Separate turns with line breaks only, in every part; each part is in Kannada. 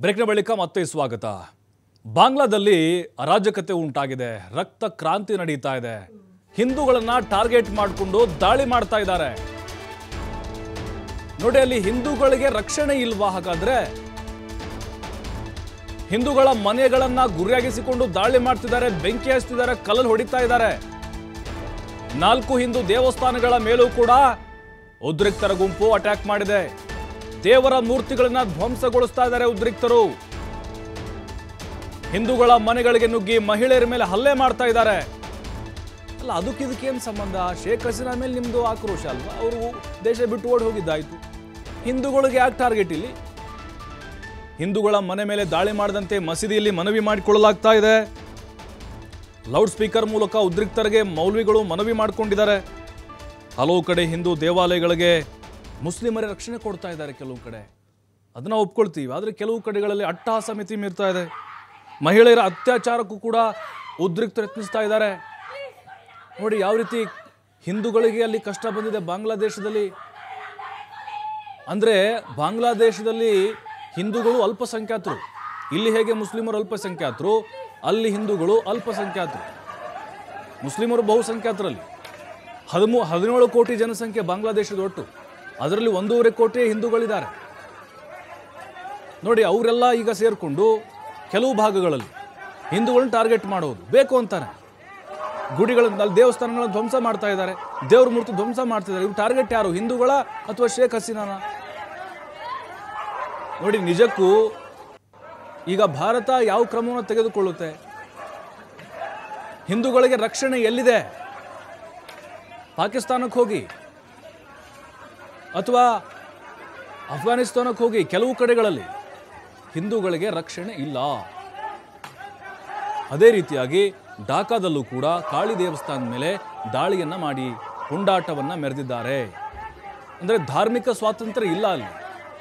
ಬ್ರೇಕ್ನ ಬಳಿಕ ಮತ್ತೆ ಸ್ವಾಗತ ಬಾಂಗ್ಲಾದಲ್ಲಿ ಅರಾಜಕತೆ ಉಂಟಾಗಿದೆ ರಕ್ತ ಕ್ರಾಂತಿ ನಡೀತಾ ಇದೆ ಹಿಂದೂಗಳನ್ನ ಟಾರ್ಗೆಟ್ ಮಾಡಿಕೊಂಡು ದಾಳಿ ಮಾಡ್ತಾ ಇದ್ದಾರೆ ನೋಡಿ ಅಲ್ಲಿ ಹಿಂದೂಗಳಿಗೆ ರಕ್ಷಣೆ ಇಲ್ವಾ ಹಾಗಾದ್ರೆ ಹಿಂದೂಗಳ ಮನೆಗಳನ್ನ ಗುರಿಯಾಗಿಸಿಕೊಂಡು ದಾಳಿ ಮಾಡ್ತಿದ್ದಾರೆ ಬೆಂಕಿ ಹಚ್ತಿದ್ದಾರೆ ಕಲ್ಲಲ್ಲಿ ಹೊಡಿತಾ ಇದ್ದಾರೆ ನಾಲ್ಕು ಹಿಂದೂ ದೇವಸ್ಥಾನಗಳ ಮೇಲೂ ಕೂಡ ಉದ್ರಿಕ್ತರ ಗುಂಪು ಅಟ್ಯಾಕ್ ಮಾಡಿದೆ ದೇವರ ಮೂರ್ತಿಗಳನ್ನ ಧ್ವಂಸಗೊಳಿಸ್ತಾ ಇದ್ದಾರೆ ಉದ್ರಿಕ್ತರು ಹಿಂದೂಗಳ ಮನೆಗಳಿಗೆ ನುಗ್ಗಿ ಮಹಿಳೆಯರ ಮೇಲೆ ಹಲ್ಲೆ ಮಾಡ್ತಾ ಇದ್ದಾರೆ ಅಲ್ಲ ಅದಕ್ಕಿದಕ್ಕೆ ಏನು ಸಂಬಂಧ ಶೇಖ್ ಹಸೀನಾ ಮೇಲೆ ನಿಮ್ದು ಆಕ್ರೋಶ ಅಲ್ವಾ ಅವರು ದೇಶ ಬಿಟ್ಟು ಓಡಿ ಹೋಗಿದ್ದಾಯ್ತು ಹಿಂದೂಗಳಿಗೆ ಯಾಕೆ ಟಾರ್ಗೆಟ್ ಇಲ್ಲಿ ಹಿಂದೂಗಳ ಮನೆ ಮೇಲೆ ದಾಳಿ ಮಾಡದಂತೆ ಮಸೀದಿಯಲ್ಲಿ ಮನವಿ ಮಾಡಿಕೊಳ್ಳಲಾಗ್ತಾ ಇದೆ ಲೌಡ್ ಸ್ಪೀಕರ್ ಮೂಲಕ ಉದ್ರಿಕ್ತರಿಗೆ ಮೌಲ್ವಿಗಳು ಮನವಿ ಮಾಡಿಕೊಂಡಿದ್ದಾರೆ ಹಲವು ಕಡೆ ಹಿಂದೂ ದೇವಾಲಯಗಳಿಗೆ ಮುಸ್ಲಿಮರೇ ರಕ್ಷಣೆ ಕೊಡ್ತಾ ಇದ್ದಾರೆ ಕೆಲವು ಕಡೆ ಅದನ್ನ ಒಪ್ಕೊಳ್ತೀವಿ ಆದರೆ ಕೆಲವು ಕಡೆಗಳಲ್ಲಿ ಅಟ್ಟಹಾಸ ಮಿತಿ ಮೀರ್ತಾ ಇದೆ ಮಹಿಳೆಯರ ಅತ್ಯಾಚಾರಕ್ಕೂ ಕೂಡ ಉದ್ರಿಕ್ತರು ಯತ್ನಿಸ್ತಾ ಇದ್ದಾರೆ ನೋಡಿ ಯಾವ ರೀತಿ ಹಿಂದೂಗಳಿಗೆ ಅಲ್ಲಿ ಕಷ್ಟ ಬಂದಿದೆ ಬಾಂಗ್ಲಾದೇಶದಲ್ಲಿ ಅಂದರೆ ಬಾಂಗ್ಲಾದೇಶದಲ್ಲಿ ಹಿಂದೂಗಳು ಅಲ್ಪಸಂಖ್ಯಾತರು ಇಲ್ಲಿ ಹೇಗೆ ಮುಸ್ಲಿಮರು ಅಲ್ಪಸಂಖ್ಯಾತರು ಅಲ್ಲಿ ಹಿಂದೂಗಳು ಅಲ್ಪಸಂಖ್ಯಾತರು ಮುಸ್ಲಿಮರು ಬಹುಸಂಖ್ಯಾತರಲ್ಲಿ ಹದಿಮೂ ಹದಿನೇಳು ಕೋಟಿ ಜನಸಂಖ್ಯೆ ಬಾಂಗ್ಲಾದೇಶದ ಒಟ್ಟು ಅದರಲ್ಲಿ ಒಂದೂವರೆ ಕೋಟಿ ಹಿಂದೂಗಳಿದ್ದಾರೆ ನೋಡಿ ಅವರೆಲ್ಲ ಈಗ ಸೇರಿಕೊಂಡು ಕೆಲವು ಭಾಗಗಳಲ್ಲಿ ಹಿಂದೂಗಳನ್ನ ಟಾರ್ಗೆಟ್ ಮಾಡೋದು ಬೇಕು ಅಂತಾನೆ ಗುಡಿಗಳನ್ನ ಅಲ್ಲಿ ದೇವಸ್ಥಾನಗಳನ್ನ ಧ್ವಂಸ ಮಾಡ್ತಾ ಇದ್ದಾರೆ ದೇವ್ರ ಮೂರ್ತಿ ಧ್ವಂಸ ಮಾಡ್ತಿದ್ದಾರೆ ಇವ್ರು ಟಾರ್ಗೆಟ್ ಯಾರು ಹಿಂದೂಗಳ ಅಥವಾ ಶೇಖ್ ಹಸೀನಾನ ನೋಡಿ ನಿಜಕ್ಕೂ ಈಗ ಭಾರತ ಯಾವ ಕ್ರಮವನ್ನು ತೆಗೆದುಕೊಳ್ಳುತ್ತೆ ಹಿಂದೂಗಳಿಗೆ ರಕ್ಷಣೆ ಎಲ್ಲಿದೆ ಪಾಕಿಸ್ತಾನಕ್ಕೆ ಹೋಗಿ ಅಥವಾ ಅಫ್ಘಾನಿಸ್ತಾನಕ್ಕೆ ಹೋಗಿ ಕೆಲವು ಕಡೆಗಳಲ್ಲಿ ಹಿಂದೂಗಳಿಗೆ ರಕ್ಷಣೆ ಇಲ್ಲ ಅದೇ ರೀತಿಯಾಗಿ ಢಾಕಾದಲ್ಲೂ ಕೂಡ ಕಾಳಿ ದೇವಸ್ಥಾನದ ಮೇಲೆ ದಾಳಿಯನ್ನ ಮಾಡಿ ಪುಂಡಾಟವನ್ನ ಮೆರೆದಿದ್ದಾರೆ ಅಂದರೆ ಧಾರ್ಮಿಕ ಸ್ವಾತಂತ್ರ್ಯ ಇಲ್ಲ ಅಲ್ಲಿ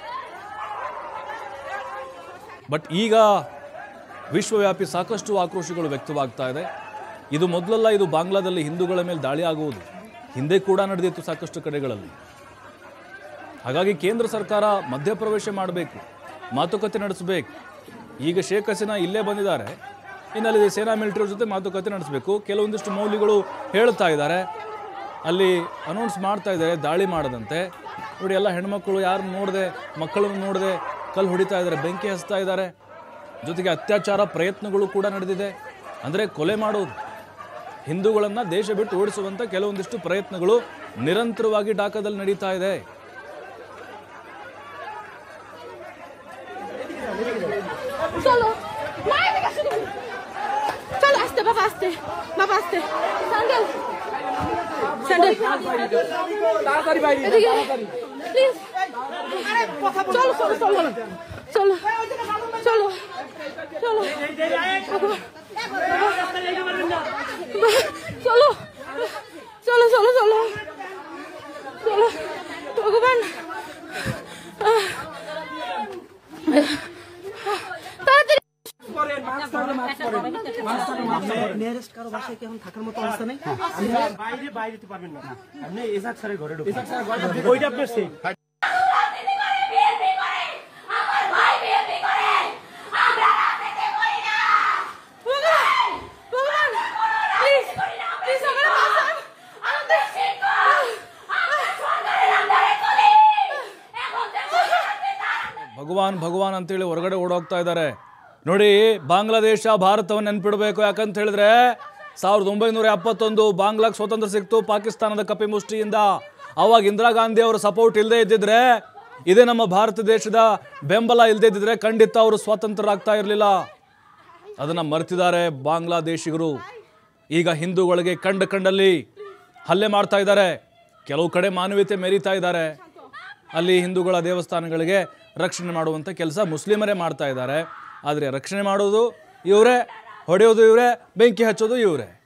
ಬಟ್ ಈಗ ವಿಶ್ವವ್ಯಾಪಿ ಸಾಕಷ್ಟು ಆಕ್ರೋಶಗಳು ವ್ಯಕ್ತವಾಗ್ತಾ ಇದೆ ಇದು ಮೊದಲಲ್ಲ ಇದು ಬಾಂಗ್ಲಾದಲ್ಲಿ ಹಿಂದೂಗಳ ಮೇಲೆ ದಾಳಿ ಆಗುವುದು ಹಿಂದೆ ಕೂಡ ನಡೆದಿತ್ತು ಸಾಕಷ್ಟು ಕಡೆಗಳಲ್ಲಿ ಹಾಗಾಗಿ ಕೇಂದ್ರ ಸರ್ಕಾರ ಮಧ್ಯಪ್ರವೇಶ ಮಾಡಬೇಕು ಮಾತುಕತೆ ನಡೆಸಬೇಕು ಈಗ ಶೇಖ್ ಹಸೀನಾ ಇಲ್ಲೇ ಬಂದಿದ್ದಾರೆ ಇನ್ನಲ್ಲಿ ಸೇನಾ ಮಿಲಿಟರಿ ಜೊತೆ ಮಾತುಕತೆ ನಡೆಸಬೇಕು ಕೆಲವೊಂದಿಷ್ಟು ಮೌಲ್ಯಗಳು ಹೇಳ್ತಾ ಇದ್ದಾರೆ ಅಲ್ಲಿ ಅನೌನ್ಸ್ ಮಾಡ್ತಾ ಇದ್ದಾರೆ ದಾಳಿ ಮಾಡದಂತೆ ನೋಡಿ ಎಲ್ಲ ಹೆಣ್ಮಕ್ಳು ಯಾರು ನೋಡದೆ ಮಕ್ಕಳನ್ನು ನೋಡದೆ ಕಲ್ಲು ಹೊಡಿತಾ ಇದ್ದಾರೆ ಬೆಂಕಿ ಹಚ್ತಾ ಇದ್ದಾರೆ ಜೊತೆಗೆ ಅತ್ಯಾಚಾರ ಪ್ರಯತ್ನಗಳು ಕೂಡ ನಡೆದಿದೆ ಅಂದರೆ ಕೊಲೆ ಮಾಡೋದು ಹಿಂದೂಗಳನ್ನು ದೇಶ ಬಿಟ್ಟು ಓಡಿಸುವಂಥ ಕೆಲವೊಂದಿಷ್ಟು ಪ್ರಯತ್ನಗಳು ನಿರಂತರವಾಗಿ ಢಾಕಾದಲ್ಲಿ ನಡೀತಾ ಇದೆ
চলো না এদিকে আসো তুমি। চলো আসতে বাবা আসতে বাবা আসতে স্যান্ডেল স্যান্ডেল
তাড়াতাড়ি বাইরে
এদিকে প্লিজ চলো চলো চলো চলো চলো চলো বাবা, চলো চলো চলো চলো চলো ভগবান আহ। তাড়াতাড়ি
নিয়ারেস্ট কারো বাসায় কি এখন থাকার মতো অবস্থা নেই
বাইরে বাইরে যেতে পারবেন না আপনি এসাক স্যারের ঘরে ঢুকুন ওইটা আপনার সেফ
ভগবান প্লিজ প্লিজ আমার বাঁচান আমাদের
ಭಗವಾನ್ ಭಗವಾನ್ ಅಂತೇಳಿ ಹೊರಗಡೆ ಓಡೋಗ್ತಾ ಇದ್ದಾರೆ ನೋಡಿ ಬಾಂಗ್ಲಾದೇಶ ಭಾರತವನ್ನು ನೆನ್ಪಿಡಬೇಕು ಯಾಕಂತ ಹೇಳಿದ್ರೆ ಸಾವಿರದ ಒಂಬೈನೂರ ಎಪ್ಪತ್ತೊಂದು ಬಾಂಗ್ಲಾಗ್ ಸ್ವತಂತ್ರ ಸಿಕ್ತು ಪಾಕಿಸ್ತಾನದ ಕಪಿ ಮುಷ್ಟಿಯಿಂದ ಅವಾಗ ಇಂದಿರಾ ಗಾಂಧಿ ಅವರ ಸಪೋರ್ಟ್ ಇಲ್ಲದೆ ಇದ್ದಿದ್ರೆ ಇದೇ ನಮ್ಮ ಭಾರತ ದೇಶದ ಬೆಂಬಲ ಇಲ್ಲದೆ ಇದ್ದಿದ್ರೆ ಖಂಡಿತ ಅವರು ಸ್ವಾತಂತ್ರ್ಯರಾಗ್ತಾ ಇರಲಿಲ್ಲ ಅದನ್ನು ಮರ್ತಿದ್ದಾರೆ ಬಾಂಗ್ಲಾದೇಶಿಗರು ಈಗ ಹಿಂದೂಗಳಿಗೆ ಕಂಡ ಕಂಡಲ್ಲಿ ಹಲ್ಲೆ ಮಾಡ್ತಾ ಇದ್ದಾರೆ ಕೆಲವು ಕಡೆ ಮಾನವೀಯತೆ ಮೆರೀತಾ ಇದ್ದಾರೆ ಅಲ್ಲಿ ಹಿಂದೂಗಳ ದೇವಸ್ಥಾನಗಳಿಗೆ ರಕ್ಷಣೆ ಮಾಡುವಂಥ ಕೆಲಸ ಮುಸ್ಲಿಮರೇ ಮಾಡ್ತಾ ಇದ್ದಾರೆ ಆದರೆ ರಕ್ಷಣೆ ಮಾಡೋದು ಇವರೇ ಹೊಡೆಯೋದು ಇವರೇ ಬೆಂಕಿ ಹಚ್ಚೋದು ಇವರೇ